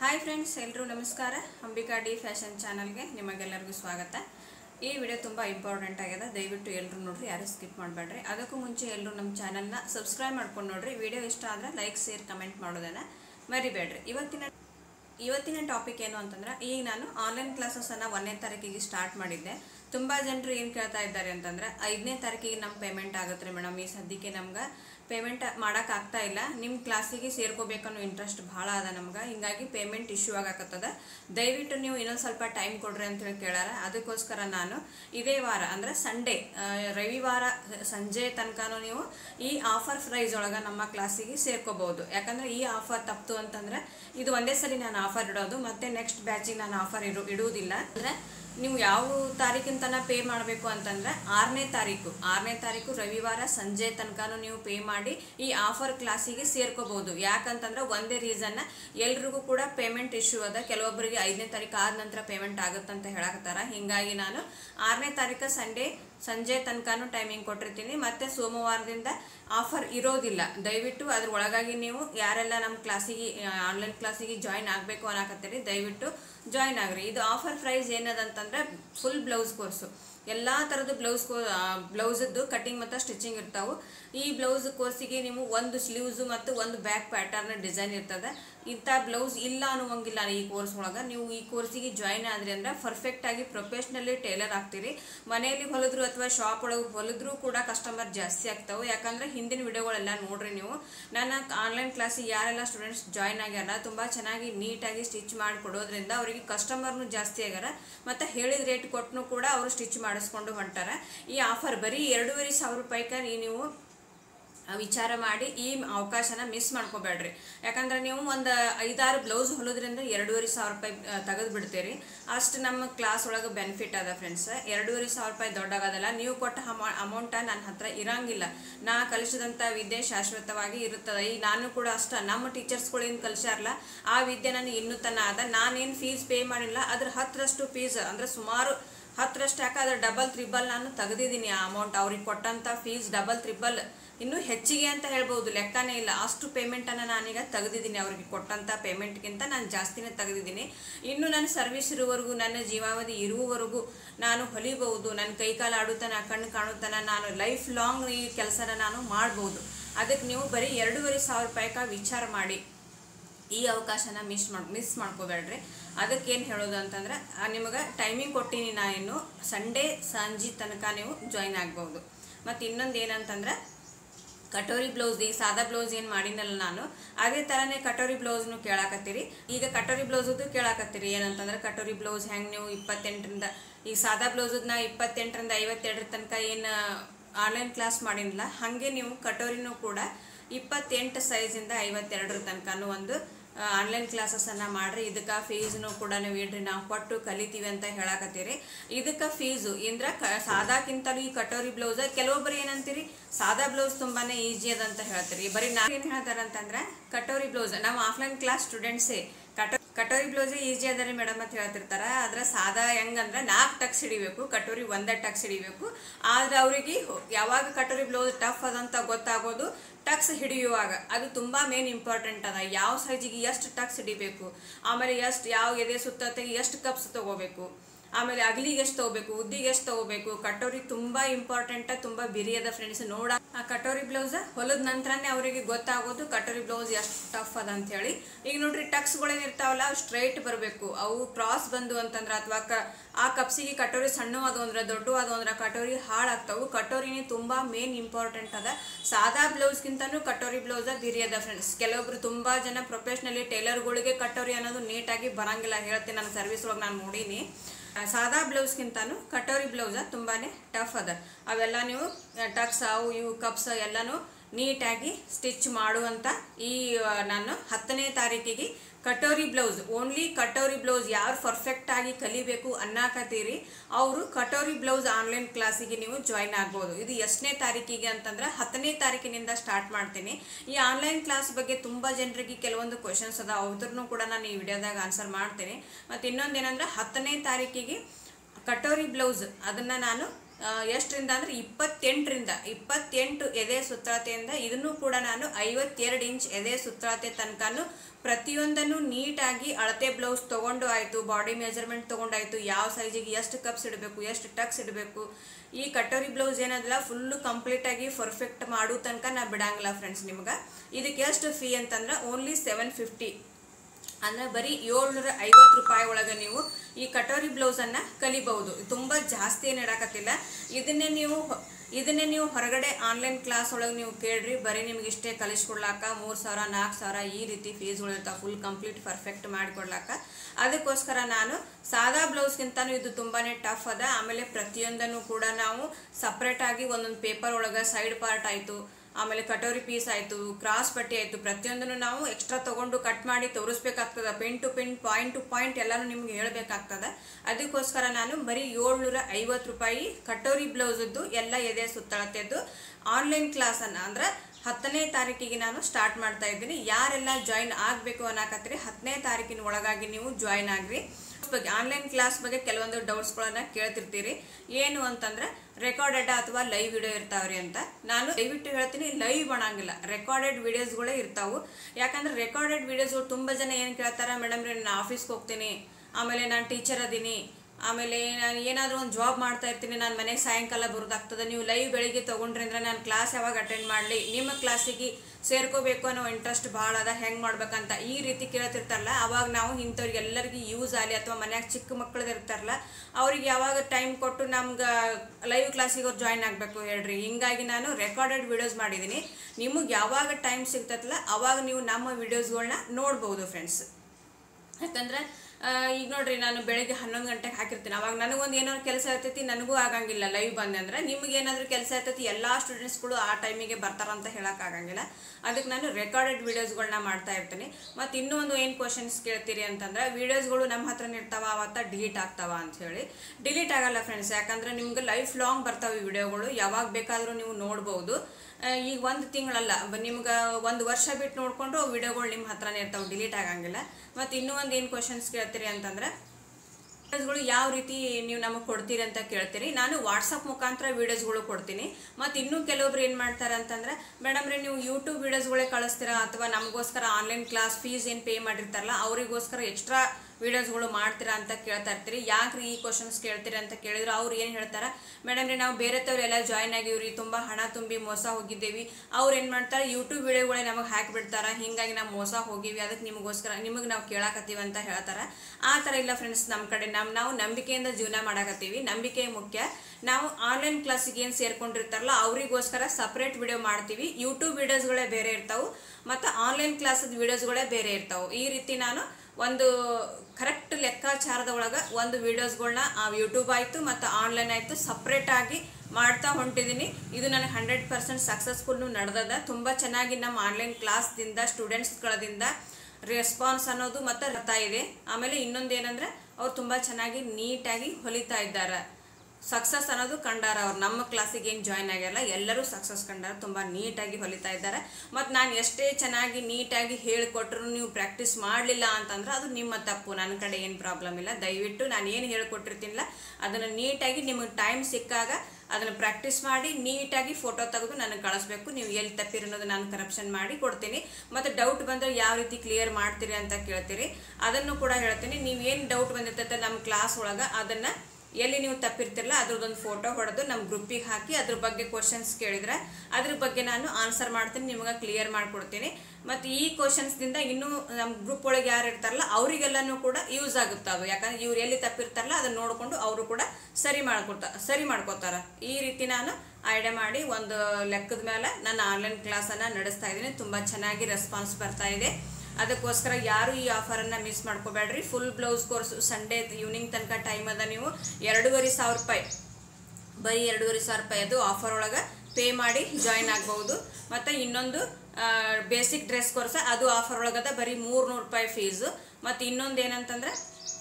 hi friends ಎಲ್ಲರೂ ನಮಸ್ಕಾರ Ambika D fashion ಚಾನಲ್ಗೆ ನಿಮಗೆಲ್ಲರಿಗೂ ಸ್ವಾಗತ ಈ ವಿಡಿಯೋ ತುಂಬ ಇಂಪಾರ್ಟೆಂಟ್ ಆಗಿದೆ ದಯವಿಟ್ಟು ಎಲ್ಲರೂ ನೋಡ್ರಿ ಯಾರು ಸ್ಕಿಪ್ ಮಾಡಬೇಡ್ರಿ ಅದಕ್ಕೂ ಮುಂಚೆ ಎಲ್ಲರೂ ನಮ್ಮ ಚಾನಲ್ನ ಸಬ್ಸ್ಕ್ರೈಬ್ ಮಾಡ್ಕೊಂಡು ನೋಡ್ರಿ ವಿಡಿಯೋ ಇಷ್ಟ ಆದರೆ ಲೈಕ್ ಶೇರ್ ಕಮೆಂಟ್ ಮಾಡೋದನ್ನು ಮರಿಬೇಡ್ರಿ ಇವತ್ತಿನ ಇವತ್ತಿನ ಟಾಪಿಕ್ ಏನು ಅಂತಂದ್ರೆ ಈಗ ನಾನು ಆನ್ಲೈನ್ ಕ್ಲಾಸಸನ್ನು ಒಂದನೇ ತಾರೀಕಿಗೆ ಸ್ಟಾರ್ಟ್ ಮಾಡಿದ್ದೆ ತುಂಬ ಜನರು ಏನು ಕೇಳ್ತಾ ಇದ್ದಾರೆ ಅಂತಂದ್ರೆ ಐದನೇ ತಾರೀಕಿಗೆ ನಮ್ಮ ಪೇಮೆಂಟ್ ಆಗುತ್ತೆ ರೀ ಮೇಡಮ್ ಈ ಸದ್ಯಕ್ಕೆ ನಮ್ಗೆ ಪೇಮೆಂಟ್ ಮಾಡೋಕೆ ಆಗ್ತಾ ಇಲ್ಲ ನಿಮ್ಮ ಕ್ಲಾಸಿಗೆ ಸೇರ್ಕೋಬೇಕನ್ನೋ ಇಂಟ್ರೆಸ್ಟ್ ಭಾಳ ಅದ ನಮ್ಗೆ ಹಿಂಗಾಗಿ ಪೇಮೆಂಟ್ ಇಶ್ಯೂ ಆಗಾಕತ್ತದ ದಯವಿಟ್ಟು ನೀವು ಇನ್ನೊಂದು ಸ್ವಲ್ಪ ಟೈಮ್ ಕೊಡ್ರಿ ಅಂತೇಳಿ ಕೇಳಾರ ಅದಕ್ಕೋಸ್ಕರ ನಾನು ಇದೇ ವಾರ ಅಂದರೆ ಸಂಡೇ ರವಿವಾರ ಸಂಜೆ ತನಕನೂ ನೀವು ಈ ಆಫರ್ ಪ್ರೈಸ್ ಒಳಗೆ ನಮ್ಮ ಕ್ಲಾಸಿಗೆ ಸೇರ್ಕೋಬಹುದು ಯಾಕಂದ್ರೆ ಈ ಆಫರ್ ತಪ್ತು ಅಂತಂದ್ರೆ ಇದು ಒಂದೇ ಸರಿ ನಾನು ಆಫರ್ ಇಡೋದು ಮತ್ತೆ ನೆಕ್ಸ್ಟ್ ಬ್ಯಾಚಿಗೆ ನಾನು ಆಫರ್ ಇಡು ಇಡುವುದಿಲ್ಲ ಅಂದರೆ ನೀವು ಯಾವ ತಾರೀಕಿನ ತನಕ ಪೇ ಮಾಡಬೇಕು ಅಂತಂದ್ರೆ ಆರನೇ ತಾರೀಕು ಆರನೇ ತಾರೀಕು ರವಿವಾರ ಸಂಜೆ ತನಕನೂ ನೀವು ಪೇ ಮಾಡಿ ಈ ಆಫರ್ ಕ್ಲಾಸಿಗೆ ಸೇರ್ಕೋಬಹುದು ಯಾಕಂತಂದ್ರೆ ಒಂದೇ ರೀಸನ್ನ ಎಲ್ರಿಗೂ ಕೂಡ ಪೇಮೆಂಟ್ ಇಶ್ಯೂ ಅದ ಕೆಲವೊಬ್ಬರಿಗೆ ಐದನೇ ತಾರೀಕು ಆದ ನಂತರ ಪೇಮೆಂಟ್ ಆಗುತ್ತಂತ ಹೇಳಕತ್ತಾರ ಹಿಂಗಾಗಿ ನಾನು ಆರನೇ ತಾರೀಕು ಸಂಡೇ ಸಂಜೆ ತನಕನೂ ಟೈಮಿಂಗ್ ಕೊಟ್ಟಿರ್ತೀನಿ ಮತ್ತೆ ಸೋಮವಾರದಿಂದ ಆಫರ್ ಇರೋದಿಲ್ಲ ದಯವಿಟ್ಟು ಅದ್ರ ಒಳಗಾಗಿ ನೀವು ಯಾರೆಲ್ಲ ನಮ್ಮ ಕ್ಲಾಸಿಗೆ ಆನ್ಲೈನ್ ಕ್ಲಾಸಿಗೆ ಜಾಯಿನ್ ಆಗಬೇಕು ಅನ್ನಕತ್ತೀರಿ ದಯವಿಟ್ಟು ಜಾಯಿನ್ ಆಗ್ರಿ ಇದು ಆಫರ್ ಪ್ರೈಸ್ ಏನದಂತಂದ್ರೆ ಫುಲ್ ಬ್ಲೌಸ್ ಕೋರ್ಸು ಎಲ್ಲ ಥರದ್ದು ಬ್ಲೌಸ್ ಕೋ ಬ್ಲೌಸದ್ದು ಕಟಿಂಗ್ ಮತ್ತು ಸ್ಟಿಚಿಂಗ್ ಇರ್ತಾವೆ ಈ ಬ್ಲೌಸ್ ಕೋರ್ಸಿಗೆ ನೀವು ಒಂದು ಸ್ಲೀವ್ಸು ಮತ್ತು ಒಂದು ಬ್ಯಾಕ್ ಪ್ಯಾಟರ್ನ್ ಡಿಸೈನ್ ಇರ್ತದೆ ಇಂಥ ಬ್ಲೌಸ್ ಇಲ್ಲ ಅನ್ನುವಂಗಿಲ್ಲ ಈ ಕೋರ್ಸ್ ಒಳಗೆ ನೀವು ಈ ಕೋರ್ಸಿಗೆ ಜಾಯಿನ್ ಆದ್ರಿ ಅಂದ್ರೆ ಪರ್ಫೆಕ್ಟ್ ಆಗಿ ಪ್ರೊಫೆಷ್ನಲಿ ಟೈಲರ್ ಆಗ್ತೀರಿ ಮನೆಯಲ್ಲಿ ಹೊಲಿದ್ರು ಅಥವಾ ಶಾಪ್ ಒಳಗೆ ಹೊಲಿದ್ರು ಕೂಡ ಕಸ್ಟಮರ್ ಜಾಸ್ತಿ ಆಗ್ತಾವೆ ಯಾಕಂದ್ರೆ ಹಿಂದಿನ ವಿಡಿಯೋಗಳೆಲ್ಲ ನೋಡ್ರಿ ನೀವು ನನ್ನ ಆನ್ಲೈನ್ ಕ್ಲಾಸಿಗೆ ಯಾರೆಲ್ಲ ಸ್ಟೂಡೆಂಟ್ಸ್ ಜಾಯಿನ್ ಆಗ್ಯಾರ ತುಂಬ ಚೆನ್ನಾಗಿ ನೀಟಾಗಿ ಸ್ಟಿಚ್ ಮಾಡಿ ಕೊಡೋದ್ರಿಂದ ಅವರಿಗೆ ಕಸ್ಟಮರ್ನು ಜಾಸ್ತಿ ಆಗ್ಯಾರ ಮತ್ತು ಹೇಳಿದ ರೇಟ್ ಕೊಟ್ಟನು ಕೂಡ ಅವರು ಸ್ಟಿಚ್ ಮಾಡಿಸ್ಕೊಂಡು ಹೊಂಟಾರ ಈ ಆಫರ್ ಬರೀ ಎರಡೂವರೆ ಸಾವಿರ ರೂಪಾಯಿಗೆ ನೀವು ವಿಚಾರ ಮಾಡಿ ಈ ಅವಕಾಶನ ಮಿಸ್ ಮಾಡ್ಕೋಬೇಡ್ರಿ ಯಾಕಂದ್ರೆ ನೀವು ಒಂದು ಐದಾರು ಬ್ಲೌಸ್ ಹೊಲೋದ್ರಿಂದ ಎರಡೂವರೆ ಸಾವಿರ ರೂಪಾಯಿ ತೆಗೆದು ಬಿಡ್ತೀರಿ ಅಷ್ಟು ನಮ್ಮ ಕ್ಲಾಸ್ ಒಳಗೆ ಬೆನಿಫಿಟ್ ಅದ ಫ್ರೆಂಡ್ಸ್ ಎರಡೂವರೆ ಸಾವಿರ ರೂಪಾಯಿ ದೊಡ್ಡಾಗೋದಲ್ಲ ನೀವು ಕೊಟ್ಟ ಅಮೌಂಟ ನನ್ನ ಹತ್ರ ಇರಂಗಿಲ್ಲ ನಾ ಕಲಿಸಿದಂಥ ವಿದ್ಯೆ ಶಾಶ್ವತವಾಗಿ ಇರುತ್ತದೆ ಈಗ ನಾನು ಕೂಡ ಅಷ್ಟ ನಮ್ಮ ಟೀಚರ್ಸ್ಗಳು ಏನು ಕಲಿಸ್ಯಾರಲ್ಲ ಆ ವಿದ್ಯೆ ನನಗೆ ಇನ್ನೂ ತನ ಅದ ನಾನೇನು ಫೀಸ್ ಪೇ ಮಾಡಿಲ್ಲ ಅದ್ರ ಹತ್ತರಷ್ಟು ಫೀಸ್ ಅಂದ್ರೆ ಸುಮಾರು ಹತ್ತರಷ್ಟು ಯಾಕೆ ಅದ್ರ ಡಬಲ್ ತ್ರಿಬಲ್ ನಾನು ತೆಗೆದಿದ್ದೀನಿ ಆ ಅಮೌಂಟ್ ಅವ್ರಿಗೆ ಕೊಟ್ಟಂಥ ಫೀಸ್ ಡಬಲ್ ತ್ರಿಬಲ್ ಇನ್ನೂ ಹೆಚ್ಚಿಗೆ ಅಂತ ಹೇಳ್ಬೋದು ಲೆಕ್ಕನೇ ಇಲ್ಲ ಅಷ್ಟು ಪೇಮೆಂಟನ್ನು ನಾನೀಗ ತೆಗೆದಿದ್ದೀನಿ ಅವ್ರಿಗೆ ಕೊಟ್ಟಂಥ ಪೇಮೆಂಟ್ಗಿಂತ ನಾನು ಜಾಸ್ತಿನೇ ತೆಗೆದಿದ್ದೀನಿ ಇನ್ನು ನನ್ನ ಸರ್ವಿಸ್ ಇರುವವರೆಗೂ ನನ್ನ ಜೀವಾವಧಿ ಇರುವವರೆಗೂ ನಾನು ಹೊಲಿಬಹುದು ನನ್ನ ಕೈಕಾಲು ಆಡುತ್ತಾನ ಕಣ್ಣು ಕಾಣುತ್ತಾನ ನಾನು ಲೈಫ್ ಲಾಂಗ್ ಈ ಕೆಲಸನ ನಾನು ಮಾಡ್ಬೋದು ಅದಕ್ಕೆ ನೀವು ಬರೀ ಎರಡೂವರೆ ಸಾವಿರ ರೂಪಾಯಿಗೆ ವಿಚಾರ ಮಾಡಿ ಈ ಅವಕಾಶನ ಮಿಸ್ ಮಾಡಿ ಮಿಸ್ ಮಾಡ್ಕೋಬೇಡ್ರಿ ಅದಕ್ಕೆ ಏನು ಹೇಳೋದು ಅಂತಂದ್ರೆ ನಿಮಗೆ ಟೈಮಿಂಗ್ ಕೊಟ್ಟಿನಿ ನಾ ಇನ್ನು ಸಂಡೇ ಸಂಜೆ ತನಕ ನೀವು ಜಾಯಿನ್ ಆಗ್ಬೋದು ಮತ್ತು ಇನ್ನೊಂದು ಏನಂತಂದ್ರೆ ಕಟೋರಿ ಬ್ಲೌಸ್ ಈ ಸಾದಾ ಬ್ಲೌಸ್ ಏನು ಮಾಡಿನಲ್ಲ ನಾನು ಅದೇ ಥರನೇ ಕಟೋರಿ ಬ್ಲೌಸ್ನು ಕೇಳಾಕತ್ತೀರಿ ಈಗ ಕಟೋರಿ ಬ್ಲೌಸದ್ದು ಕೇಳಾಕತ್ತೀರಿ ಏನಂತಂದ್ರೆ ಕಟೋರಿ ಬ್ಲೌಸ್ ಹೆಂಗೆ ನೀವು ಇಪ್ಪತ್ತೆಂಟರಿಂದ ಈಗ ಸಾದಾ ಬ್ಲೌಸನ್ನ ಇಪ್ಪತ್ತೆಂಟರಿಂದ ಐವತ್ತೆರಡರ ತನಕ ಏನು ಆನ್ಲೈನ್ ಕ್ಲಾಸ್ ಮಾಡಿನಲ್ಲ ಹಾಗೆ ನೀವು ಕಟೋರಿನೂ ಕೂಡ ಇಪ್ಪತ್ತೆಂಟು ಸೈಜಿಂದ ಐವತ್ತೆರಡರ ತನಕನೂ ಒಂದು ಆನ್ಲೈನ್ ಕ್ಲಾಸಸನ್ನು ಮಾಡ್ರಿ ಇದಕ್ಕೆ ಫೀಸ್ನು ಕೂಡ ನೀವು ಇಡ್ರಿ ನಾವು ಕೊಟ್ಟು ಕಲಿತೀವಿ ಅಂತ ಹೇಳಕತ್ತೀರಿ ಇದಕ್ಕೆ ಫೀಸು ಇಂದ್ರ ಕ ಸಾದಾಕ್ಕಿಂತಲೂ ಈ ಕಟೋರಿ ಬ್ಲೌಸ್ ಕೆಲವೊಬ್ಬರು ಏನಂತೀರಿ ಸಾದಾ ಬ್ಲೌಸ್ ತುಂಬಾ ಈಜಿ ಅದ ಅಂತ ಹೇಳ್ತೀರಿ ಬರೀ ನಾನು ಏನು ಹೇಳ್ತಾರೆ ಅಂತಂದ್ರೆ ಕಟೋರಿ ಬ್ಲೌಸ್ ನಮ್ಮ ಆಫ್ಲೈನ್ ಕ್ಲಾಸ್ ಸ್ಟೂಡೆಂಟ್ಸೇ ಕಟೋ ಕಟೋರಿ ಬ್ಲೌಸೇ ಈಜಿ ಅದ ರೀ ಮೇಡಮ್ ಅಂತ ಹೇಳ್ತಿರ್ತಾರ ಆದ್ರೆ ಸಾದಾ ಹೆಂಗಂದ್ರೆ ನಾಲ್ಕು ಟಕ್ಸ್ ಹಿಡಿಬೇಕು ಕಟೋರಿ ಒಂದೇ ಟಕ್ಸ್ ಹಿಡಿಬೇಕು ಆದ್ರೆ ಅವರಿಗೆ ಯಾವಾಗ ಕಟೋರಿ ಬ್ಲೌಸ್ ಟಫ್ ಅದಂತ ಗೊತ್ತಾಗೋದು ಟಕ್ಸ್ ಹಿಡಿಯುವಾಗ ಅದು ತುಂಬ ಮೇನ್ ಇಂಪಾರ್ಟೆಂಟ್ ಅದ ಯಾವ ಸೈಜಿಗೆ ಎಷ್ಟು ಟಕ್ಸ್ ಹಿಡಿಬೇಕು ಆಮೇಲೆ ಎಷ್ಟು ಯಾವ ಎದೆ ಸುತ್ತತೆಗೆ ಎಷ್ಟು ಕಪ್ಸ್ ತಗೋಬೇಕು ಆಮೇಲೆ ಅಗಲಿಗೆ ಎಷ್ಟು ತಗೋಬೇಕು ಉದ್ದಿಗೆ ಎಷ್ಟು ತಗೋಬೇಕು ಕಟೋರಿ ತುಂಬಾ ಇಂಪಾರ್ಟೆಂಟ್ ತುಂಬಾ ಬಿರಿ ಅದ ಫ್ರೆಂಡ್ಸ್ ನೋಡ ಆ ಕಟೋರಿ ಬ್ಲೌಸ್ ಹೊಲದ ನಂತರನೇ ಅವರಿಗೆ ಗೊತ್ತಾಗೋದು ಕಟೋರಿ ಬ್ಲೌಸ್ ಎಷ್ಟು ಟಫ್ ಅದ ಅಂತ ಹೇಳಿ ಈಗ ನೋಡ್ರಿ ಟಕ್ಸ್ಗಳೇನು ಇರ್ತಾವಲ್ಲ ಅವು ಸ್ಟ್ರೈಟ್ ಬರಬೇಕು ಅವು ಕ್ರಾಸ್ ಬಂದು ಅಂತಂದ್ರೆ ಅಥವಾ ಕ ಆ ಕಪ್ಸಿಗೆ ಕಟೋರಿ ಸಣ್ಣವಾದವು ಅಂದ್ರೆ ದೊಡ್ಡವಾದವು ಅಂದ್ರೆ ಕಟೋರಿ ಹಾಳಾಗ್ತಾವು ಕಟೋರಿನೇ ತುಂಬಾ ಮೇನ್ ಇಂಪಾರ್ಟೆಂಟ್ ಅದ ಸಾದಾ ಬ್ಲೌಸ್ಗಿಂತನೂ ಕಟೋರಿ ಬ್ಲೌಸ ಬಿರಿ ಅದ ಫ್ರೆಂಡ್ಸ್ ಕೆಲವೊಬ್ರು ತುಂಬಾ ಜನ ಪ್ರೊಫೆಷ್ನಲಿ ಟೈಲರ್ಗಳಿಗೆ ಕಟೋರಿ ಅನ್ನೋದು ನೀಟಾಗಿ ಬರಂಗಿಲ್ಲ ಹೇಳ್ತೀನಿ ನನ್ನ ಸರ್ವಿಸ್ ಒಳಗೆ ನಾನು ನೋಡೀನಿ ಸಾದಾ ಬ್ಲೌಸ್ಗಿಂತನೂ ಕಟೋರಿ ಬ್ಲೌಸ ತುಂಬಾ ಟಫ್ ಅದ ಅವೆಲ್ಲ ನೀವು ಟಕ್ಸ್ ಅವು ಇವು ಕಪ್ಸ್ ಎಲ್ಲನೂ ನೀಟಾಗಿ ಸ್ಟಿಚ್ ಮಾಡುವಂಥ ಈ ನಾನು ಹತ್ತನೇ ತಾರೀಕಿಗೆ katori blouse only katori blouse ಯಾರು ಪರ್ಫೆಕ್ಟ್ ಆಗಿ ಕಲಿಬೇಕು ಅನ್ನಕತ್ತೀರಿ ಅವರು ಕಟೋರಿ ಬ್ಲೌಸ್ ಆನ್ಲೈನ್ ಕ್ಲಾಸಿಗೆ ನೀವು ಜಾಯಿನ್ ಆಗ್ಬೋದು ಇದು ಎಷ್ಟನೇ ತಾರೀಕಿಗೆ ಅಂತಂದ್ರೆ ಹತ್ತನೇ ತಾರೀಕಿನಿಂದ ಸ್ಟಾರ್ಟ್ ಮಾಡ್ತೀನಿ ಈ ಆನ್ಲೈನ್ ಕ್ಲಾಸ್ ಬಗ್ಗೆ ತುಂಬ ಜನರಿಗೆ ಕೆಲವೊಂದು ಕ್ವಶನ್ಸ್ ಅದ ಅವ್ರನ್ನೂ ಕೂಡ ನಾನು ಈ ವಿಡಿಯೋದಾಗ ಆನ್ಸರ್ ಮಾಡ್ತೀನಿ ಮತ್ತು ಇನ್ನೊಂದೇನಂದ್ರೆ ಹತ್ತನೇ ತಾರೀಕಿಗೆ ಕಟೋರಿ ಬ್ಲೌಸ್ ಅದನ್ನು ನಾನು ಆ, ಎಷ್ಟರಿಂದ ಅಂದರೆ ಇಪ್ಪತ್ತೆಂಟರಿಂದ ಇಪ್ಪತ್ತೆಂಟು ಎದೆ ಸುತ್ತಳತೆಯಿಂದ ಇದನ್ನು ಕೂಡ ನಾನು ಐವತ್ತೆರಡು ಇಂಚ್ ಎದೆ ಸುತ್ತಳತೆ ತನಕನೂ ಪ್ರತಿಯೊಂದನ್ನು ನೀಟಾಗಿ ಅಳತೆ ಬ್ಲೌಸ್ ತೊಗೊಂಡು ಆಯಿತು ಬಾಡಿ ಮೆಜರ್ಮೆಂಟ್ ತೊಗೊಂಡಾಯ್ತು ಯಾವ ಸೈಜಿಗೆ ಎಷ್ಟು ಕಪ್ಸ್ ಇಡಬೇಕು ಎಷ್ಟು ಟಕ್ಸ್ ಇಡಬೇಕು ಈ ಕಟೋರಿ ಬ್ಲೌಸ್ ಏನದಲ್ಲ ಫುಲ್ಲು ಕಂಪ್ಲೀಟಾಗಿ ಪರ್ಫೆಕ್ಟ್ ಮಾಡೋ ತನಕ ನಾ ಬಿಡಂಗಿಲ್ಲ ಫ್ರೆಂಡ್ಸ್ ನಿಮ್ಗೆ ಇದಕ್ಕೆ ಎಷ್ಟು ಫೀ ಅಂತಂದ್ರೆ ಓನ್ಲಿ ಸೆವೆನ್ ಫಿಫ್ಟಿ ಅಂದ್ರೆ ಬರೀ ಏಳ್ನೂರ ಐವತ್ತು ರೂಪಾಯಿ ಒಳಗೆ ನೀವು ಈ ಕಟೋರಿ ಬ್ಲೌಸನ್ನು ಕಲಿಬಹುದು ತುಂಬ ಜಾಸ್ತಿ ಏನು ಇಡಕತ್ತಿಲ್ಲ ಇದನ್ನೇ ನೀವು ಇದನ್ನೇ ನೀವು ಹೊರಗಡೆ ಆನ್ಲೈನ್ ಕ್ಲಾಸ್ ಒಳಗೆ ನೀವು ಕೇಳ್ರಿ ಬರೀ ನಿಮ್ಗೆ ಇಷ್ಟೇ ಕಲಿಸ್ಕೊಡ್ಲಾಕ ಮೂರು ಸಾವಿರ ನಾಲ್ಕು ಸಾವಿರ ಈ ರೀತಿ ಫೀಸ್ಗಳು ಇರ್ತಾವೆ ಫುಲ್ ಕಂಪ್ಲೀಟ್ ಪರ್ಫೆಕ್ಟ್ ಮಾಡಿಕೊಡ್ಲಾಕ ಅದಕ್ಕೋಸ್ಕರ ನಾನು ಸಾದಾ ಬ್ಲೌಸ್ಗಿಂತನೂ ಇದು ತುಂಬಾ ಟಫ್ ಅದ ಆಮೇಲೆ ಪ್ರತಿಯೊಂದನ್ನು ಕೂಡ ನಾವು ಸಪ್ರೇಟಾಗಿ ಒಂದೊಂದು ಪೇಪರ್ ಒಳಗೆ ಸೈಡ್ ಪಾರ್ಟ್ ಆಯಿತು ಆಮೇಲೆ ಕಟೋರಿ ಪೀಸ್ ಆಯಿತು ಕ್ರಾಸ್ ಪಟ್ಟಿ ಆಯಿತು ಪ್ರತಿಯೊಂದನ್ನು ನಾವು ಎಕ್ಸ್ಟ್ರಾ ತೊಗೊಂಡು ಕಟ್ ಮಾಡಿ ತೋರಿಸ್ಬೇಕಾಗ್ತದೆ pin to pin point to point ಎಲ್ಲನೂ ನಿಮ್ಗೆ ಹೇಳಬೇಕಾಗ್ತದೆ ಅದಕ್ಕೋಸ್ಕರ ನಾನು ಬರೀ ಏಳ್ನೂರ ಐವತ್ತು ರೂಪಾಯಿ ಕಟೋರಿ ಬ್ಲೌಸದ್ದು ಎಲ್ಲ ಎದೆ ಸುತ್ತಳತೆದ್ದು ಆನ್ಲೈನ್ ಕ್ಲಾಸನ್ನು ಅಂದ್ರೆ ಹತ್ತನೇ ತಾರೀಕಿಗೆ ನಾನು ಸ್ಟಾರ್ಟ್ ಮಾಡ್ತಾ ಇದ್ದೀನಿ ಯಾರೆಲ್ಲ ಜಾಯಿನ್ ಆಗಬೇಕು ಅನ್ನಕತ್ತೀರಿ ಹತ್ತನೇ ತಾರೀಕಿನ ಒಳಗಾಗಿ ನೀವು ಜಾಯಿನ್ ಆಗ್ರಿ ಬಗ್ಗೆ ಆನ್ಲೈನ್ ಕ್ಲಾಸ್ ಬಗ್ಗೆ ಕೆಲವೊಂದು ಡೌಟ್ಸ್ಗಳನ್ನ ಕೇಳ್ತಿರ್ತೀರಿ ಏನು ಅಂತಂದ್ರೆ ರೆಕಾರ್ಡೆಡ್ ಅಥವಾ ಲೈವ್ ವಿಡಿಯೋ ಇರ್ತಾವ್ರಿ ಅಂತ ನಾನು ದಯವಿಟ್ಟು ಹೇಳ್ತೀನಿ ಲೈವ್ ಮಾಡಂಗಿಲ್ಲ ರೆಕಾರ್ಡೆಡ್ ವಿಡಿಯೋಸ್ಗಳೇ ಇರ್ತಾವು ಯಾಕಂದ್ರೆ ರೆಕಾರ್ಡೆಡ್ ವಿಡಿಯೋಸ್ಗಳು ತುಂಬ ಜನ ಏನು ಕೇಳ್ತಾರ ಮೇಡಮ್ ರೀ ನಾನು ಆಫೀಸ್ಗೆ ಹೋಗ್ತೀನಿ ಆಮೇಲೆ ನಾನು ಟೀಚರ್ ಅದೀನಿ ಆಮೇಲೆ ನಾನು ಏನಾದರೂ ಒಂದು ಜಾಬ್ ಮಾಡ್ತಾ ಇರ್ತೀನಿ ನಾನು ಮನೆಗೆ ಸಾಯಂಕಾಲ ಬರೋದಾಗ್ತದೆ ನೀವು ಲೈವ್ ಬೆಳಿಗ್ಗೆ ತೊಗೊಂಡ್ರಿ ಅಂದ್ರೆ ನಾನು ಕ್ಲಾಸ್ ಯಾವಾಗ ಅಟೆಂಡ್ ಮಾಡಲಿ ನಿಮ್ಮ ಕ್ಲಾಸಿಗೆ ಸೇರ್ಕೋಬೇಕು ಅನ್ನೋ ಇಂಟ್ರೆಸ್ಟ್ ಭಾಳ ಅದ ಹೆಂಗೆ ಮಾಡ್ಬೇಕಂತ ಈ ರೀತಿ ಕೇಳ್ತಿರ್ತಾರಲ್ಲ ಅವಾಗ ನಾವು ಇಂಥವ್ರಿಗೆ ಎಲ್ಲರಿಗೂ ಯೂಸ್ ಆಗಲಿ ಅಥವಾ ಮನ್ಯಾಗ ಚಿಕ್ಕ ಮಕ್ಕಳದ್ದು ಇರ್ತಾರಲ್ಲ ಅವ್ರಿಗೆ ಯಾವಾಗ ಟೈಮ್ ಕೊಟ್ಟು ನಮ್ಗೆ ಲೈವ್ ಕ್ಲಾಸಿಗೆ ಅವ್ರು ಜಾಯ್ನ್ ಆಗಬೇಕು ಹೇಳ್ರಿ ಹಿಂಗಾಗಿ ನಾನು ರೆಕಾರ್ಡೆಡ್ ವಿಡಿಯೋಸ್ ಮಾಡಿದ್ದೀನಿ ನಿಮಗೆ ಯಾವಾಗ ಟೈಮ್ ಸಿಗ್ತದಲ್ಲ ಅವಾಗ ನೀವು ನಮ್ಮ ವಿಡಿಯೋಸ್ಗಳನ್ನ ನೋಡ್ಬೋದು ಫ್ರೆಂಡ್ಸ್ ಯಾಕಂದ್ರೆ ಆ, ಈಗ ನೋಡ್ರಿ ನಾನು ಬೆಳಿಗ್ಗೆ ಹನ್ನೊಂದು ಗಂಟೆಗೆ ಹಾಕಿರ್ತೀನಿ ಅವಾಗ ನನಗೊಂದು ಏನಾದ್ರು ಕೆಲಸ ಇರ್ತೈತಿ ನನಗೂ ಆಗಂಗಿಲ್ಲ ಲೈವ್ ಬಂದೆ ಅಂದ್ರೆ ನಿಮ್ಗೆ ಏನಾದರೂ ಕೆಲಸ ಇರ್ತೈತಿ ಎಲ್ಲ ಸ್ಟೂಡೆಂಟ್ಸ್ಗಳು ಆ ಟೈಮಿಗೆ ಬರ್ತಾರಂತ ಹೇಳೋಕ್ಕಾಗಂಗಿಲ್ಲ ಅದಕ್ಕೆ ನಾನು ರೆಕಾರ್ಡೆಡ್ ವಿಡಿಯೋಸ್ಗಳನ್ನ ಮಾಡ್ತಾ ಇರ್ತೀನಿ ಮತ್ತು ಇನ್ನೂ ಒಂದು ಏನು ಕ್ವಶನ್ಸ್ ಕೇಳ್ತೀರಿ ಅಂತಂದ್ರೆ ವಿಡಿಯೋಸ್ಗಳು ನಮ್ಮ ಹತ್ರನೇ ಇರ್ತಾವ ಅವತ್ತ ಡಿಲೀಟ್ ಆಗ್ತಾವ ಅಂತ ಹೇಳಿ ಡಿಲೀಟ್ ಆಗಲ್ಲ ಫ್ರೆಂಡ್ಸ್ ಯಾಕಂದ್ರೆ ನಿಮ್ಗೆ ಲೈಫ್ ಲಾಂಗ್ ಬರ್ತಾವೆ ಈ ವಿಡಿಯೋಗಳು ಯಾವಾಗ ಬೇಕಾದರೂ ನೀವು ನೋಡ್ಬೋದು ಆ, ಈಗ ಒಂದು ತಿಂಗಳಲ್ಲ ನಿಮ್ಗೆ ಒಂದು ವರ್ಷ ಬಿಟ್ಟು ನೋಡಿಕೊಂಡು ವಿಡಿಯೋಗಳು ನಿಮ್ಮ ಹತ್ರನೇ ಇರ್ತಾವೆ ಡಿಲೀಟ್ ಆಗಂಗಿಲ್ಲ ಮತ್ತು ಇನ್ನೂ ಒಂದು ಏನು ಕ್ವಶನ್ಸ್ ಕೇಳ್ತೀರಿ ಅಂತಂದ್ರೆ ವಿಡಿಯೋಸ್ಗಳು ಯಾವ ರೀತಿ ನೀವು ನಮಗೆ ಕೊಡ್ತೀರಿ ಅಂತ ಕೇಳ್ತೀರಿ ನಾನು ವಾಟ್ಸಪ್ ಮುಖಾಂತರ ವಿಡಿಯೋಸ್ಗಳು ಕೊಡ್ತೀನಿ ಮತ್ತು ಇನ್ನೂ ಕೆಲವೊಬ್ರು ಏನು ಮಾಡ್ತಾರೆ ಅಂತಂದ್ರೆ ಮೇಡಮ್ ರೀ ನೀವು ಯೂಟ್ಯೂಬ್ ವಿಡಿಯೋಸ್ಗಳೇ ಕಳಿಸ್ತೀರಾ ಅಥವಾ ನಮಗೋಸ್ಕರ ಆನ್ಲೈನ್ ಕ್ಲಾಸ್ ಫೀಸ್ ಏನು ಪೇ ಮಾಡಿರ್ತಾರಲ್ಲ ಅವರಿಗೋಸ್ಕರ ಎಕ್ಸ್ಟ್ರಾ ವಿಡಿಯೋಸ್ಗಳು ಮಾಡ್ತೀರಾ ಅಂತ ಕೇಳ್ತಾ ಇರ್ತೀರಿ ಯಾಕ್ರಿ ಈ ಕ್ವಶನ್ಸ್ ಕೇಳ್ತೀರಿ ಅಂತ ಕೇಳಿದ್ರೆ ಅವ್ರು ಏನು ಹೇಳ್ತಾರೆ ಮೇಡಮ್ ರೀ ನಾವು ಬೇರೆ ಎಲ್ಲ ಜಾಯ್ನ್ ಆಗಿವ್ರಿ ತುಂಬ ಹಣ ತುಂಬಿ ಮೋಸ ಹೋಗಿದ್ದೇವಿ ಅವ್ರು ಏನು ಮಾಡ್ತಾರೆ ಯೂಟ್ಯೂಬ್ ವಿಡಿಯೋಗಳೇ ನಮಗೆ ಹಾಕಿಬಿಡ್ತಾರೆ ಹಿಂಗಾಗಿ ನಾವು ಮೋಸ ಹೋಗಿವಿ ಅದಕ್ಕೆ ನಿಮಗೋಸ್ಕರ ನಿಮಗೆ ನಾವು ಕೇಳಾಕತ್ತೀವಿ ಅಂತ ಹೇಳ್ತಾರೆ ಆ ಥರ ಇಲ್ಲ ಫ್ರೆಂಡ್ಸ್ ನಮ್ಮ ಕಡೆ ನಮ್ಮ ನಾವು ನಂಬಿಕೆಯಿಂದ ಜೀವನ ಮಾಡಾಕತ್ತೀವಿ ನಂಬಿಕೆ ಮುಖ್ಯ ನಾವು ಆನ್ಲೈನ್ ಕ್ಲಾಸಿಗೆ ಏನು ಸೇರ್ಕೊಂಡಿರ್ತಾರಲ್ಲ ಅವರಿಗೋಸ್ಕರ ಸಪ್ರೇಟ್ ವಿಡಿಯೋ ಮಾಡ್ತೀವಿ ಯೂಟ್ಯೂಬ್ ವಿಡಿಯೋಸ್ಗಳೇ ಬೇರೆ ಇರ್ತಾವೆ ಮತ್ತು ಆನ್ಲೈನ್ ಕ್ಲಾಸದ ವಿಡಿಯೋಸ್ಗಳೇ ಬೇರೆ ಇರ್ತಾವೆ ಈ ರೀತಿ ನಾನು ಒಂದು ಕರೆಕ್ಟ್ ಲೆಕ್ಕಾಚಾರದ ಒಳಗೆ ಒಂದು ವಿಡಿಯೋಸ್ಗಳನ್ನ ಯೂಟ್ಯೂಬ್ ಆಯಿತು ಮತ್ತು ಆನ್ಲೈನ್ ಆಯಿತು ಸಪ್ರೇಟಾಗಿ ಮಾಡ್ತಾ ಹೊಂಟಿದ್ದೀನಿ ಇದು ನನಗೆ ಹಂಡ್ರೆಡ್ ಪರ್ಸೆಂಟ್ ಸಕ್ಸಸ್ಫುಲ್ಲು ನಡೆದದ ತುಂಬ ಚೆನ್ನಾಗಿ ನಮ್ಮ ಆನ್ಲೈನ್ ಕ್ಲಾಸ್ದಿಂದ ಸ್ಟೂಡೆಂಟ್ಸ್ಗಳದಿಂದ ರೆಸ್ಪಾನ್ಸ್ ಅನ್ನೋದು ಮತ್ತು ಬರ್ತಾ ಇದೆ ಆಮೇಲೆ ಇನ್ನೊಂದು ಏನಂದರೆ ಅವ್ರು ತುಂಬ ಚೆನ್ನಾಗಿ ನೀಟಾಗಿ ಹೊಲಿತಾ ಇದ್ದಾರೆ ಸಕ್ಸಸ್ ಅನ್ನೋದು ಕಂಡಾರ ಅವ್ರು ನಮ್ಮ ಕ್ಲಾಸಿಗೆ ಏನು ಜಾಯ್ನ್ ಆಗ್ಯಾರಲ್ಲ ಎಲ್ಲರೂ ಸಕ್ಸಸ್ ಕಂಡಾರ ತುಂಬ ನೀಟಾಗಿ ಹೊಲಿತಾ ಇದ್ದಾರೆ ಮತ್ತು ನಾನು ಎಷ್ಟೇ ಚೆನ್ನಾಗಿ ನೀಟಾಗಿ ಹೇಳಿಕೊಟ್ರು ನೀವು ಪ್ರಾಕ್ಟೀಸ್ ಮಾಡಲಿಲ್ಲ ಅಂತಂದ್ರೆ ಅದು ನಿಮ್ಮ ತಪ್ಪು ನನ್ನ ಕಡೆ ಏನು ಪ್ರಾಬ್ಲಮ್ ಇಲ್ಲ ದಯವಿಟ್ಟು ನಾನು ಏನು ಹೇಳ್ಕೊಟ್ಟಿರ್ತೀನಿಲ್ಲ ಅದನ್ನು ನೀಟಾಗಿ ನಿಮಗೆ ಟೈಮ್ ಸಿಕ್ಕಾಗ ಅದನ್ನು ಪ್ರಾಕ್ಟೀಸ್ ಮಾಡಿ ನೀಟಾಗಿ ಫೋಟೋ ತೆಗೆದು ನನಗೆ ಕಳಿಸ್ಬೇಕು ನೀವು ಎಲ್ಲಿ ತಪ್ಪಿರಿ ಅನ್ನೋದು ನಾನು ಕರಪ್ಷನ್ ಮಾಡಿ ಕೊಡ್ತೀನಿ ಮತ್ತು ಡೌಟ್ ಬಂದರೆ ಯಾವ ರೀತಿ ಕ್ಲಿಯರ್ ಮಾಡ್ತೀರಿ ಅಂತ ಕೇಳ್ತೀರಿ ಅದನ್ನು ಕೂಡ ಹೇಳ್ತೀನಿ ನೀವು ಏನು ಡೌಟ್ ಬಂದಿರ್ತೈತೆ ನಮ್ಮ ಕ್ಲಾಸ್ ಒಳಗೆ ಅದನ್ನು ಎಲ್ಲಿ ನೀವು ತಪ್ಪಿರ್ತಿರಲ್ಲ ಅದ್ರದ್ದೊಂದು ಫೋಟೋ ಹೊಡೆದು ನಮ್ಮ ಗ್ರೂಪಿಗೆ ಹಾಕಿ ಅದ್ರ ಬಗ್ಗೆ ಕ್ವಶನ್ಸ್ ಕೇಳಿದ್ರೆ ಅದ್ರ ಬಗ್ಗೆ ನಾನು ಆನ್ಸರ್ ಮಾಡ್ತೀನಿ ನಿಮಗೆ ಕ್ಲಿಯರ್ ಮಾಡಿಕೊಡ್ತೀನಿ ಮತ್ತು ಈ ಕ್ವಶನ್ಸ್ದಿಂದ ಇನ್ನೂ ನಮ್ಮ ಗ್ರೂಪ್ ಒಳಗೆ ಯಾರು ಇರ್ತಾರಲ್ಲ ಅವರಿಗೆಲ್ಲನೂ ಕೂಡ ಯೂಸ್ ಆಗುತ್ತೆ ಅದು ಯಾಕಂದ್ರೆ ಇವ್ರು ಎಲ್ಲಿ ತಪ್ಪಿರ್ತಾರಲ್ಲ ಅದನ್ನ ನೋಡಿಕೊಂಡು ಅವರು ಕೂಡ ಸರಿ ಮಾಡ್ಕೊಡ್ತಾ ಸರಿ ಮಾಡ್ಕೋತಾರೆ ಈ ರೀತಿ ನಾನು ಐಡಿಯಾ ಮಾಡಿ ಒಂದು ಲೆಕ್ಕದ ಮೇಲೆ ನಾನು ಆನ್ಲೈನ್ ಕ್ಲಾಸನ್ನು ನಡೆಸ್ತಾ ಇದ್ದೀನಿ ತುಂಬ ಚೆನ್ನಾಗಿ ರೆಸ್ಪಾನ್ಸ್ ಬರ್ತಾ ಇದೆ ಅದಕ್ಕೋಸ್ಕರ ಯಾರು ಈ ಆಫರನ್ನು ಮಿಸ್ ಮಾಡ್ಕೋಬೇಡ್ರಿ full blouse course Sunday evening ತನಕ ಟೈಮ್ ಅದ ನೀವು ಎರಡೂವರೆ ಸಾವಿರ ರೂಪಾಯಿ ಬರೀ ಎರಡೂವರೆ ಸಾವಿರ ರೂಪಾಯಿ ಅದು ಆಫರ್ ಒಳಗೆ ಪೇ ಮಾಡಿ ಜಾಯಿನ್ ಆಗ್ಬೋದು ಮತ್ತು ಇನ್ನೊಂದು ಬೇಸಿಕ್ ಡ್ರೆಸ್ ಕೋರ್ಸ್ ಅದು ಆಫರ್ ಒಳಗದ ಬರೀ ಮೂರ್ನೂರು ರೂಪಾಯಿ ಫೀಸು ಮತ್ತು ಇನ್ನೊಂದು ಏನಂತಂದ್ರೆ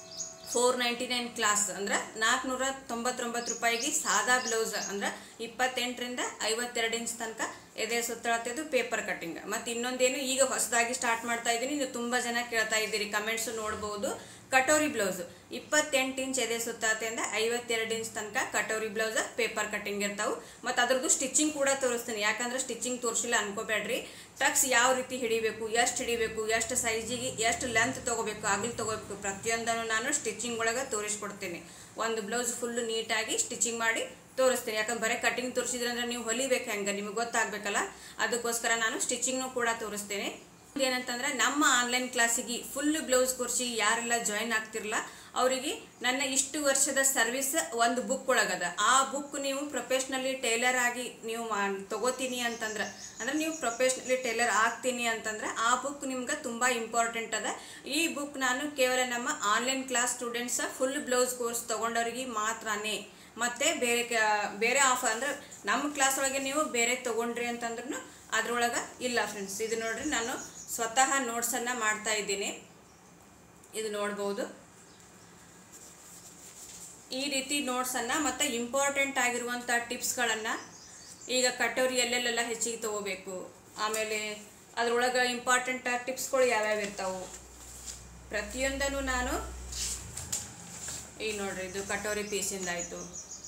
ಫೋರ್ ನೈಂಟಿ ನೈನ್ ಕ್ಲಾಸ್ ಅಂದ್ರೆ ನಾಲ್ಕುನೂರ ತೊಂಬತ್ತೊಂಬತ್ತು ರೂಪಾಯಿಗೆ ಸಾದಾ ಬ್ಲೌಸ್ ಅಂದ್ರೆ ಇಪ್ಪತ್ತೆಂಟರಿಂದ ಐವತ್ತೆರಡು ಇಂಚ್ ತನಕ ಎದೆ ಸುತ್ತಳತೆದು ಪೇಪರ್ ಕಟ್ಟಿಂಗ್ ಮತ್ತು ಇನ್ನೊಂದೇನು ಈಗ ಹೊಸದಾಗಿ ಸ್ಟಾರ್ಟ್ ಮಾಡ್ತಾ ಇದ್ದೀನಿ ನೀವು ತುಂಬ ಜನ ಕೇಳ್ತಾ ಇದ್ದೀರಿ ಕಮೆಂಟ್ಸ್ ನೋಡ್ಬೋದು ಕಟೋರಿ ಬ್ಲೌಸ್ ಇಪ್ಪತ್ತೆಂಟು ಇಂಚ್ ಎದೆ ಸುತ್ತಾತೆಯಿಂದ ಐವತ್ತೆರಡು ಇಂಚ್ ತನಕ ಕಟೋರಿ ಬ್ಲೌಸ್ ಪೇಪರ್ ಕಟ್ಟಿಂಗ್ ಇರ್ತಾವೆ ಮತ್ತು ಅದ್ರದ್ದು ಸ್ಟಿಚಿಂಗ್ ಕೂಡ ತೋರಿಸ್ತೀನಿ ಯಾಕಂದ್ರೆ ಸ್ಟಿಚಿಂಗ್ ತೋರಿಸಿಲ್ಲ ಅನ್ಕೋಬೇಡ್ರಿ ಟಕ್ಸ್ ಯಾವ ರೀತಿ ಹಿಡಿಬೇಕು ಎಷ್ಟು ಹಿಡಿಬೇಕು ಎಷ್ಟು ಸೈಜಿಗೆ ಎಷ್ಟು ಲೆಂತ್ ತೊಗೋಬೇಕು ಆಗಲಿ ತೊಗೋಬೇಕು ಪ್ರತಿಯೊಂದನ್ನು ನಾನು ಸ್ಟಿಚಿಂಗ್ ಒಳಗೆ ತೋರಿಸ್ಕೊಡ್ತೀನಿ ಒಂದು ಬ್ಲೌಸ್ ಫುಲ್ಲು ನೀಟಾಗಿ ಸ್ಟಿಚಿಂಗ್ ಮಾಡಿ ತೋರಿಸ್ತೀನಿ ಯಾಕಂದ್ರೆ ಬರೀ ಕಟಿಂಗ್ ತೋರಿಸಿದ್ರೆ ಅಂದ್ರೆ ನೀವು ಹೊಲಿಬೇಕು ಹೆಂಗೆ ನಿಮಗೆ ಗೊತ್ತಾಗಬೇಕಲ್ಲ ಅದಕ್ಕೋಸ್ಕರ ನಾನು ಸ್ಟಿಚಿಂಗ್ನು ಕೂಡ ತೋರಿಸ್ತೀನಿ ಏನಂತಂದ್ರೆ ನಮ್ಮ ಆನ್ಲೈನ್ ಕ್ಲಾಸಿಗೆ ಫುಲ್ ಬ್ಲೌಸ್ ಕೋರ್ಸಿಗೆ ಯಾರೆಲ್ಲ ಜಾಯಿನ್ ಆಗ್ತಿರಲ್ಲ ಅವರಿಗೆ ನನ್ನ ಇಷ್ಟು ವರ್ಷದ ಸರ್ವಿಸ್ ಒಂದು ಬುಕ್ ಒಳಗದ ಆ ಬುಕ್ ನೀವು ಪ್ರೊಫೆಷ್ನಲಿ ಟೈಲರ್ ಆಗಿ ನೀವು ಮಾ- ತಗೋತೀನಿ ಅಂತಂದ್ರೆ ಅಂದ್ರೆ ನೀವು ಪ್ರೊಫೆಷ್ನಲಿ ಟೈಲರ್ ಆಗ್ತೀನಿ ಅಂತಂದ್ರೆ ಆ ಬುಕ್ ನಿಮ್ಗೆ ತುಂಬ ಇಂಪಾರ್ಟೆಂಟ್ ಅದ ಈ ಬುಕ್ ನಾನು ಕೇವಲ ನಮ್ಮ online class students full blouse course ತಗೊಂಡವ್ರಿಗೆ ಮಾತ್ರನೇ ಮತ್ತೆ ಬೇರೆ ಕ- ಬೇರೆ ಆಫರ್ ಅಂದ್ರೆ ನಮ್ಮ ಕ್ಲಾಸ್ ಒಳಗೆ ನೀವು ಬೇರೆ ತಗೊಂಡ್ರಿ ಅಂತಂದ್ರೂ ಅದ್ರೊಳಗೆ ಇಲ್ಲ ಫ್ರೆಂಡ್ಸ್ ಇದು ನೋಡ್ರಿ ನಾನು ಸ್ವತಃ ನೋಟ್ಸನ್ನು ಮಾಡ್ತಾ ಇದ್ದೀನಿ ಇದು ನೋಡ್ಬೋದು ಈ ರೀತಿ ನೋಟ್ಸನ್ನು ಮತ್ತು ಇಂಪಾರ್ಟೆಂಟ್ ಆಗಿರುವಂಥ ಟಿಪ್ಸ್ಗಳನ್ನು ಈಗ ಕಟೋರಿ ಎಲ್ಲೆಲ್ಲೆಲ್ಲ ಹೆಚ್ಚಿಗೆ ತಗೋಬೇಕು ಆಮೇಲೆ ಅದ್ರೊಳಗೆ ಇಂಪಾರ್ಟೆಂಟ್ ಟಿಪ್ಸ್ಗಳು ಯಾವ್ಯಾವ ಇರ್ತಾವೆ ಪ್ರತಿಯೊಂದನ್ನು ನಾನು ಈಗ ನೋಡ್ರಿ ಇದು ಕಟೋರಿ ಪೀಸಿಂದ ಆಯಿತು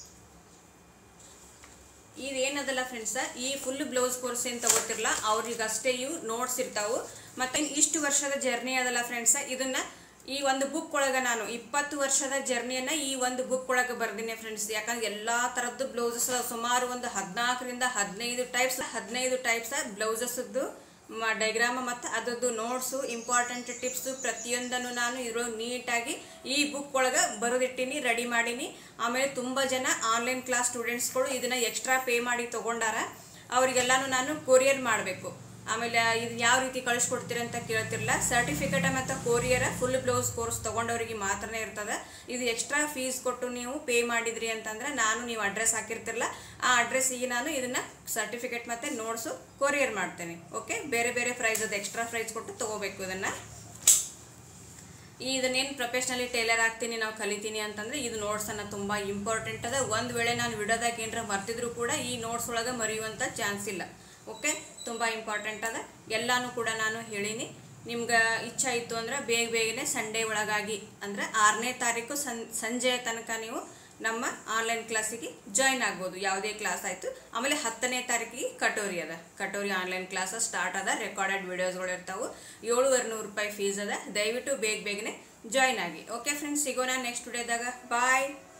ಇದೇನದಲ್ಲ ಫ್ರೆಂಡ್ಸ ಈ ಫುಲ್ ಬ್ಲೌಸ್ ಕೋರ್ಸ್ ಏನು ತಗೋತಿರಲ್ಲ ಅವ್ರಿಗೆ ಅಷ್ಟೇ ಇವು ನೋಟ್ಸ್ ಇರ್ತಾವು ಮತ್ತೆ ಇಷ್ಟು ವರ್ಷದ ಜರ್ನಿ ಅದಲ್ಲ ಫ್ರೆಂಡ್ಸ ಇದನ್ನ ಈ ಒಂದು ಬುಕ್ ಒಳಗೆ ನಾನು ಇಪ್ಪತ್ತು ವರ್ಷದ ಜರ್ನಿಯನ್ನ ಈ ಒಂದು ಬುಕ್ ಒಳಗೆ ಬರ್ದಿನಿ ಫ್ರೆಂಡ್ಸ್ ಯಾಕಂದ್ರೆ ಎಲ್ಲಾ ತರದ್ದು ಬ್ಲೌಸಸ್ ಸುಮಾರು ಒಂದು ಹದಿನಾಲ್ಕರಿಂದ ಹದಿನೈದು ಟೈಪ್ಸ್ ಹದಿನೈದು ಟೈಪ್ಸ್ ಬ್ಲೌಸಸ್ದು ಡೈಗ್ರಾಮ ಮತ್ತು ಅದರದ್ದು ನೋಟ್ಸು ಇಂಪಾರ್ಟೆಂಟ್ ಟಿಪ್ಸು ಪ್ರತಿಯೊಂದನ್ನು ನಾನು ಇರೋ ನೀಟಾಗಿ ಈ ಬುಕ್ ಒಳಗೆ ಬರೆದಿಟ್ಟಿನಿ ರೆಡಿ ಮಾಡೀನಿ ಆಮೇಲೆ ತುಂಬ ಜನ ಆನ್ಲೈನ್ ಕ್ಲಾಸ್ ಸ್ಟೂಡೆಂಟ್ಸ್ಗಳು ಇದನ್ನು ಎಕ್ಸ್ಟ್ರಾ ಪೇ ಮಾಡಿ ತೊಗೊಂಡಾರ ಅವರಿಗೆಲ್ಲಾನು ನಾನು ಕೊರಿಯರ್ ಮಾಡಬೇಕು ಆಮೇಲೆ ಇದು ಯಾವ ರೀತಿ ಕಳಿಸ್ಕೊಡ್ತೀರಿ ಅಂತ ಕೇಳ್ತಿರಲ್ಲ ಸರ್ಟಿಫಿಕೇಟ್ ಮತ್ತು ಕೊರಿಯರ್ ಫುಲ್ ಬ್ಲೌಸ್ ಕೋರ್ಸ್ ತೊಗೊಂಡವರಿಗೆ ಮಾತ್ರನೇ ಇರ್ತದೆ ಇದು ಎಕ್ಸ್ಟ್ರಾ ಫೀಸ್ ಕೊಟ್ಟು ನೀವು ಪೇ ಮಾಡಿದ್ರಿ ಅಂತಂದ್ರೆ ನಾನು ನೀವು ಅಡ್ರೆಸ್ ಹಾಕಿರ್ತಿರಲ್ಲ ಆ ಅಡ್ರೆಸ್ಸಿಗೆ ನಾನು ಇದನ್ನು ಸರ್ಟಿಫಿಕೇಟ್ ಮತ್ತು ನೋಟ್ಸು ಕೊರಿಯರ್ ಮಾಡ್ತೇನೆ ಓಕೆ ಬೇರೆ ಬೇರೆ ಪ್ರೈಸ್ ಅದು ಎಕ್ಸ್ಟ್ರಾ ಪ್ರೈಸ್ ಕೊಟ್ಟು ತೊಗೋಬೇಕು ಇದನ್ನು ಇದನ್ನೇನು ಪ್ರೊಫೆಷ್ನಲಿ ಟೈಲರ್ ಆಗ್ತೀನಿ ನಾವು ಕಲಿತೀನಿ ಅಂತಂದ್ರೆ ಇದು ನೋಟ್ಸನ್ನು ತುಂಬ ಇಂಪಾರ್ಟೆಂಟ್ ಅದ ಒಂದು ವೇಳೆ ನಾನು ವಿಡೋದಾಗ ಏನರ ಮರ್ತಿದ್ರು ಕೂಡ ಈ ನೋಟ್ಸ್ ಒಳಗೆ ಮರೆಯುವಂಥ ಚಾನ್ಸ್ ಇಲ್ಲ ಓಕೆ ತುಂಬ ಇಂಪಾರ್ಟೆಂಟ್ ಅದ ಎಲ್ಲಾನು ಕೂಡ ನಾನು ಹೇಳೀನಿ ನಿಮ್ಗೆ ಇಚ್ಛೆ ಇತ್ತು ಅಂದ್ರೆ ಬೇಗ ಬೇಗನೆ ಸಂಡೇ ಒಳಗಾಗಿ ಅಂದ್ರೆ ಆರನೇ ತಾರೀಕು ಸಂ ಸಂಜೆಯ ತನಕ ನೀವು ನಮ್ಮ ಆನ್ಲೈನ್ ಕ್ಲಾಸಿಗೆ ಜಾಯಿನ್ ಆಗ್ಬೋದು ಯಾವುದೇ ಕ್ಲಾಸ್ ಆಯಿತು ಆಮೇಲೆ ಹತ್ತನೇ ತಾರೀಕಿಗೆ ಕಟೋರಿ ಅದ ಕಟೋರಿ ಆನ್ಲೈನ್ ಕ್ಲಾಸ್ ಸ್ಟಾರ್ಟ್ ಅದ ರೆಕಾರ್ಡೆಡ್ ವಿಡಿಯೋಸ್ಗಳು ಇರ್ತಾವೆ ಏಳುವರೆ ನೂರು ರೂಪಾಯಿ ಫೀಸ್ ಅದ ದಯವಿಟ್ಟು ಬೇಗ ಬೇಗನೆ ಜಾಯಿನ್ ಆಗಿ ಓಕೆ ಫ್ರೆಂಡ್ಸ್ ಸಿಗೋಣ ನೆಕ್ಸ್ಟ್ ವಿಡಿಯೋದಾಗ ಬಾಯ್